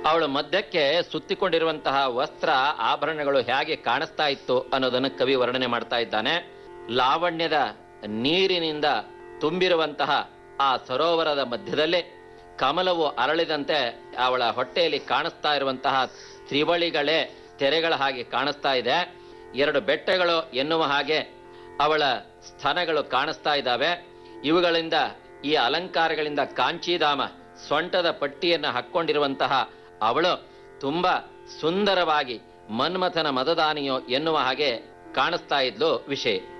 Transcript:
ಅವಳ ಮಧ್ಯಕ್ಕೆ ಸುತ್ತಿಕೊಂಡಿರುವಂತಹ ವಸ್ತ್ರ ಆಭರಣಗಳು ಹೇಗೆ ಕಾಣಿಸ್ತಾ ಇತ್ತು ಅನ್ನೋದನ್ನು ಕವಿ ವರ್ಣನೆ ಮಾಡ್ತಾ ಇದ್ದಾನೆ ಲಾವಣ್ಯದ ನೀರಿನಿಂದ ತುಂಬಿರುವಂತಹ ಆ ಸರೋವರದ ಮಧ್ಯದಲ್ಲಿ ಕಮಲವು ಅರಳಿದಂತೆ ಅವಳ ಹೊಟ್ಟೆಯಲ್ಲಿ ಕಾಣಿಸ್ತಾ ಇರುವಂತಹ ತ್ರಿವಳಿಗಳೇ ತೆರೆಗಳ ಹಾಗೆ ಕಾಣಿಸ್ತಾ ಇದೆ ಎರಡು ಬೆಟ್ಟಗಳು ಎನ್ನುವ ಹಾಗೆ ಅವಳ ಸ್ತನಗಳು ಕಾಣಿಸ್ತಾ ಇದ್ದಾವೆ ಇವುಗಳಿಂದ ಈ ಅಲಂಕಾರಗಳಿಂದ ಕಾಂಚೀಧಾಮ ಸೊಂಟದ ಪಟ್ಟಿಯನ್ನು ಹಾಕ್ಕೊಂಡಿರುವಂತಹ ಅವಳು ತುಂಬಾ ಸುಂದರವಾಗಿ ಮನ್ಮಥನ ಮತದಾನಿಯೋ ಎನ್ನುವ ಹಾಗೆ ಕಾಣಿಸ್ತಾ ಇದ್ಲು ವಿಷಯ